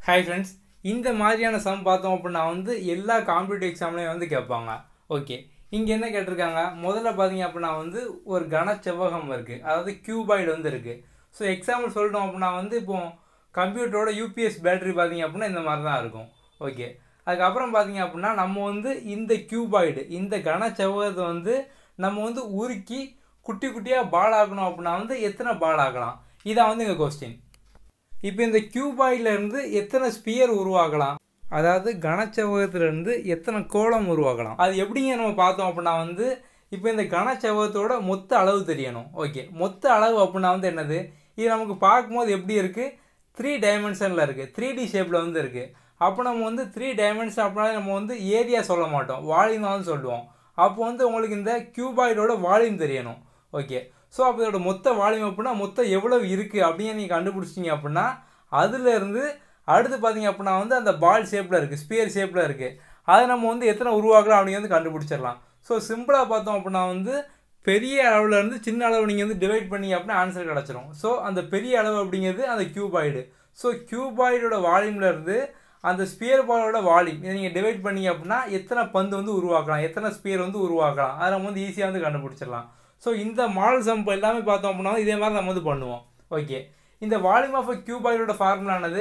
hi friends இந்த மாதிரியான some பார்த்தோம் அப்படின்னா வந்து எல்லா காம்படிட்டிவ் எக்ஸாம்லேயும் வந்து கேட்பாங்க ஓகே இங்கே என்ன கேட்டிருக்காங்க முதல்ல பார்த்தீங்க அப்படின்னா வந்து ஒரு கன செவ்வகம் இருக்குது அதாவது கியூபாய்டு வந்து இருக்குது ஸோ எக்ஸாம்பிள் சொல்லிட்டோம் அப்படின்னா வந்து இப்போ கம்ப்யூட்டரோட யூபிஎஸ் பேட்டரி பார்த்தீங்க அப்படின்னா இந்த மாதிரி தான் இருக்கும் ஓகே அதுக்கப்புறம் பார்த்தீங்க அப்படின்னா நம்ம வந்து இந்த கியூபாய்டு இந்த கன செவ்வகத்தை வந்து நம்ம வந்து உருக்கி குட்டி குட்டியாக பால் ஆக்கணும் அப்படின்னா வந்து எத்தனை பால் ஆக்கலாம் இதான் வந்து எங்கள் கொஸ்டின் இப்போ இந்த கியூபாயில இருந்து எத்தனை ஸ்பியர் உருவாக்கலாம் அதாவது கனச்செவ்வகத்திலிருந்து எத்தனை கோளம் உருவாக்கலாம் அது எப்படிங்க நம்ம பார்த்தோம் அப்படின்னா வந்து இப்போ இந்த கனச்செவ்வகத்தோட மொத்த அளவு தெரியணும் ஓகே மொத்த அளவு அப்படின்னா வந்து என்னது இது நமக்கு பார்க்கும்போது எப்படி இருக்குது த்ரீ டைமென்ஷனில் இருக்குது த்ரீ டி ஷேப்பில் வந்து இருக்குது அப்போ நம்ம வந்து த்ரீ டைமென்ஷன் அப்படின்னா நம்ம வந்து ஏரியா சொல்ல மாட்டோம் வால்யூம் தான் சொல்லுவோம் அப்போ வந்து உங்களுக்கு இந்த கியூபாய்டோட வால்யூம் தெரியணும் ஓகே ஸோ அப்போ இதோட மொத்த வால்யூம் அப்படின்னா மொத்தம் எவ்வளவு இருக்குது அப்படின்னு நீங்கள் கண்டுபிடிச்சிட்டிங்க அப்படின்னா அதுலேருந்து அடுத்து பார்த்தீங்க அப்படின்னா வந்து அந்த பால் ஷேப்பில் இருக்குது ஸ்பியர் ஷேப்பில் இருக்குது அதை நம்ம வந்து எத்தனை உருவாக்கலாம் அப்படிங்கிறது கண்டுபிடிச்சிடலாம் ஸோ சிம்பிளாக பார்த்தோம் அப்படின்னா வந்து பெரிய அளவில் இருந்து சின்ன அளவு நீங்கள் வந்து டிவைட் பண்ணி அப்படின்னா ஆன்சர் கிடச்சிரும் ஸோ அந்த பெரிய அளவு அப்படிங்கிறது அந்த கியூபாய்டு ஸோ கியூபாய்டோட வால்யூமில் இருந்து அந்த ஸ்பியர் பாலோட வால்யூம் இதை நீங்கள் டிவைட் பண்ணீங்க அப்படின்னா எத்தனை பந்து வந்து உருவாக்கலாம் எத்தனை ஸ்பியர் வந்து உருவாக்கலாம் அதை நம்ம வந்து ஈஸியாக வந்து கண்டுபிடிச்சிடலாம் ஸோ இந்த மாடல் சம் எல்லாமே பார்த்தோம் அப்படின்னா இதே மாதிரி நம்ம வந்து பண்ணுவோம் ஓகே இந்த வால்யூம் ஆஃப் கியூபாய்டோட ஃபார்முலானது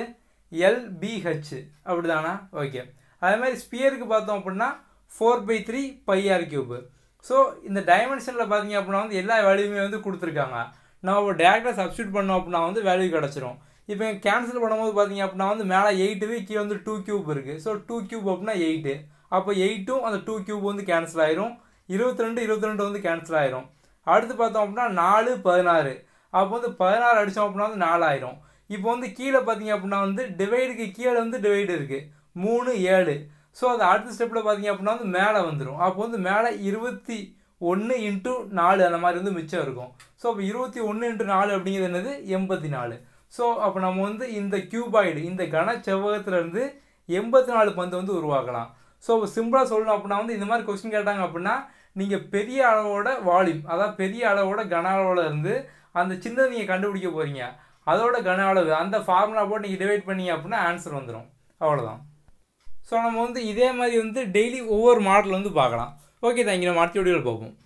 எல்பிஹெச் அப்படி தானா ஓகே அதே மாதிரி ஸ்பியருக்கு பார்த்தோம் அப்படின்னா four by three pi r cube so இந்த டைமென்ஷனில் பார்த்தீங்க அப்படின்னா வந்து எல்லா வேல்யூமே வந்து கொடுத்துருக்காங்க நம்ம டேரெக்டாக சப்ஸ்டியூட் பண்ணோம் அப்படின்னா வந்து வேல்யூ கிடச்சிரும் இப்போ கேன்சல் பண்ணும்போது பார்த்தீங்க அப்படின்னா வந்து மேலே எயிட்டு கீழே வந்து டூ கியூப் இருக்குது ஸோ டூ கியூப் அப்படின்னா எயிட்டு அப்போ எயிட்டும் அந்த டூ கியூப் வந்து கேன்சல் ஆயிரும் இருபத்தி ரெண்டு இருபத்தி ரெண்டு வந்து கேன்சல் ஆயிரும் அடுத்து பார்த்தோம் அப்படின்னா நாலு பதினாறு அப்போ வந்து பதினாறு அடித்தோம் அப்படின்னா வந்து நாலாயிரம் இப்போ வந்து கீழே பார்த்தீங்க அப்படின்னா வந்து டிவைடுக்கு கீழே வந்து டிவைடு இருக்குது மூணு ஏழு ஸோ அது அடுத்த ஸ்டெப்பில் பார்த்தீங்க அப்படின்னா வந்து மேலே வந்துடும் அப்போ வந்து மேலே இருபத்தி ஒன்று இன்ட்டு நாலு அந்த மாதிரி வந்து மிச்சம் இருக்கும் ஸோ அப்போ இருபத்தி ஒன்று இன்ட்டு நாலு அப்படிங்கிறது என்னது எண்பத்தி நாலு ஸோ அப்போ நம்ம வந்து இந்த கியூபாய்டு இந்த கன செவ்வகத்துலேருந்து எண்பத்தி நாலு பந்து வந்து உருவாக்கலாம் ஸோ சிம்பிளாக சொல்லணும் அப்படின்னா வந்து இந்த மாதிரி கொஸ்டின் கேட்டாங்க அப்படின்னா நீங்கள் பெரிய அளவோட வால்யூம் அதாவது பெரிய அளவோட கன அளவோட இருந்து அந்த சின்னதை நீங்கள் கண்டுபிடிக்க போகிறீங்க அதோட கன அளவு அந்த ஃபார்முலா போட்டு நீங்கள் டிவைட் பண்ணீங்க அப்படின்னா ஆன்சர் வந்துடும் அவ்வளோதான் ஸோ நம்ம வந்து இதே மாதிரி வந்து டெய்லி ஒவ்வொரு மாடல் வந்து பார்க்கலாம் ஓகே தேங்க்யூ நம்ம அடுத்த வீடியோவில் பார்ப்போம்